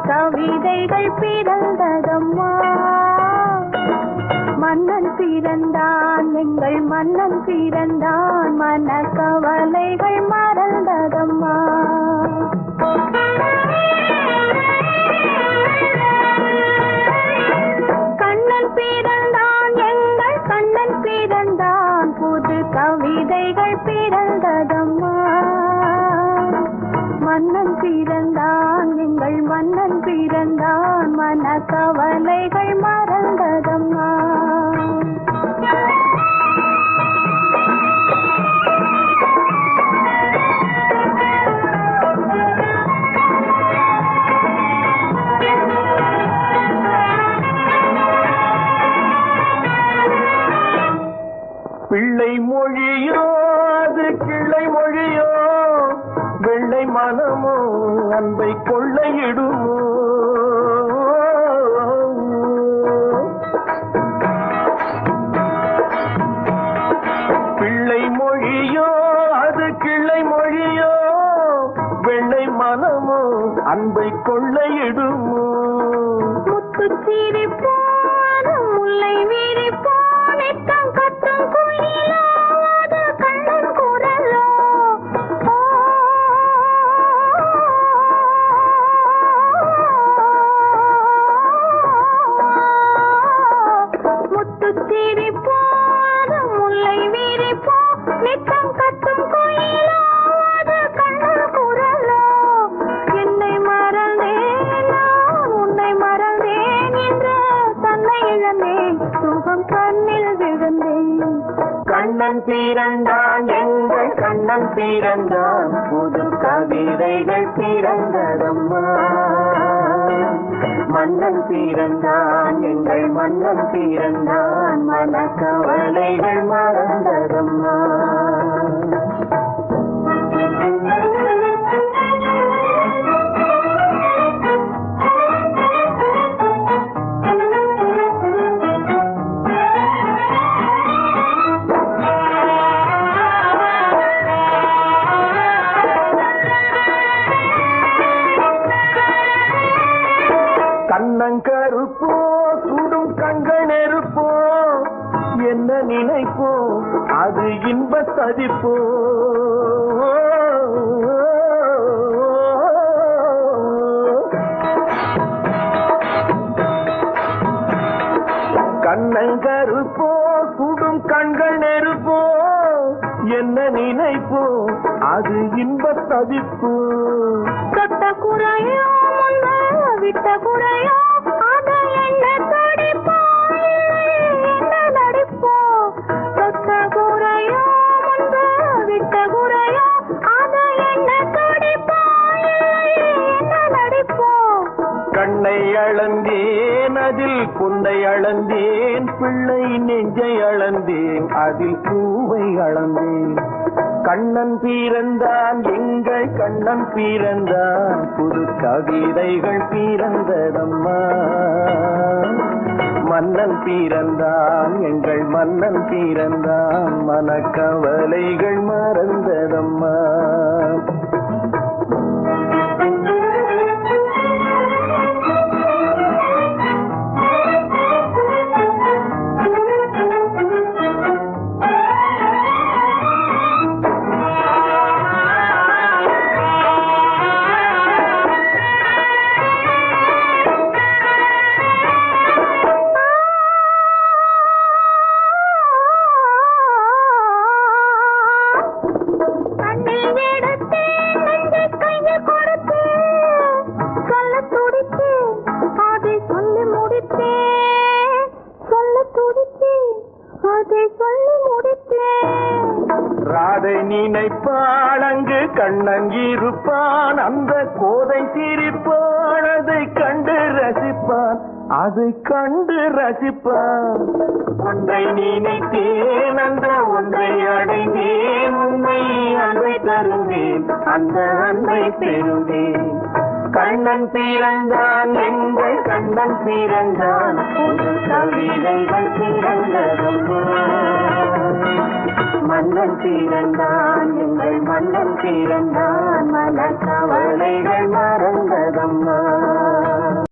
கவிதைகள் பிறந்ததம்மா மன்னன் பிறந்தான் எங்கள் மன்னன் பிறந்தான் மன கவலைகள் மறந்ததம்மா கண்ணன் பிறந்தான் எங்கள் கண்ணன் பிறந்தான் புது கவிதைகள் பிறந்ததம்மா மன்னன் பிறந்தான் எங்கள் மன்னன் பிறந்தான் மன கவலைகள் மறந்ததம்மா பிள்ளை மொழியோ அது கிள்ளை மொழியோ வெள்ளை மனமோ அன்பை கொள்ளையிடுமோ பிள்ளை மொழியோ அது கிள்ளை மொழியோ வெள்ளை மனமோ அன்பை கொள்ளையிடுமோ முத்துச்சீரி போன முல்லை வீரி போனிட்டம் கட்டும் குயிலோ அது கண்ணன் குரலோ ஓ, முத்துச்சீரி போன முல்லை வீரி போ நித்தம் கட்டும் குயிலோ அது கண்ணன் குரலோ என்னை மறந்தேன் நான் உன்னை மறந்தேன் என்று தன்னை இழந்தேன் சுகம் கண்ணில் விழுந்தேன் கண்ணன் பிறந்தான் எங்கள் கண்ணன் பிறந்தான் புது கவிதைகள் பிறந்ததம்மா மன்னன் பிறந்தான் எங்கள் மன்னன் பிறந்தான் மன கவலைகள் மறந்ததம்மா கண்ணங்கருப்போ சுடும் கண்கள் நெருப்போ என்ன நினைப்போ அது இன்ப ததிப்போ கண்ணங்கருப்போ சுடும் கண்கள் நெருப்போ என்ன நினைப்போ அது இன்ப ததிப்போ தொட்ட குறையோ முன்ன விட்ட குறையோ அத என்ன தடிப்போ என்ன நடிப்போ தொட்ட குறையோ முன்பு விட்ட குறையோ அத என்ன தடிப்போ என்ன நடிப்போ கண்ணை அளந்தேன் அதில் குன்னை அளந்தேன் பிள்ளை நெஞ்சை அளந்தேன் அதில் பூவை அளந்தேன் கண்ணன் பிறந்தான் எங்கள் கண்ணன் பிறந்தான் புது கவிதைகள் பிறந்ததம்மா மன்னன் பிறந்தான் எங்கள் மன்னன் பிறந்தான் மனக்கவலைகள் மறந்ததம்மா கண்ணில் எடுத்தேன் நெஞ்சை கையில் கொடுத்தேன் சொல்ல துடித்தேன் அதை சொல்லி முடித்தேன் சொல்ல துடித்தேன் அதை சொல்லி முடித்தேன் ராதை நினைப்பாள் அங்கு கண்ணன் இருப்பான் அந்த கோதை சிரிப்பான் அதை கண்டு ரசிப்பான் அதை கண்டு ரசிப்பான் ஒன்றை நினைத்தேன் அந்த ஒன்றை அடைந்தேன் உண்மை அன்பை தருவேன் அந்த அன்பை பெறுவேன் கண்ணன் பிறந்தான் எங்கள் கண்ணன் பிறந்தான் புது கவிதைகள் பிறந்ததம்மா மன்னன் பிறந்தான் எங்கள் மன்னன் பிறந்தான் மனக்கவலைகள் மறந்ததம்மா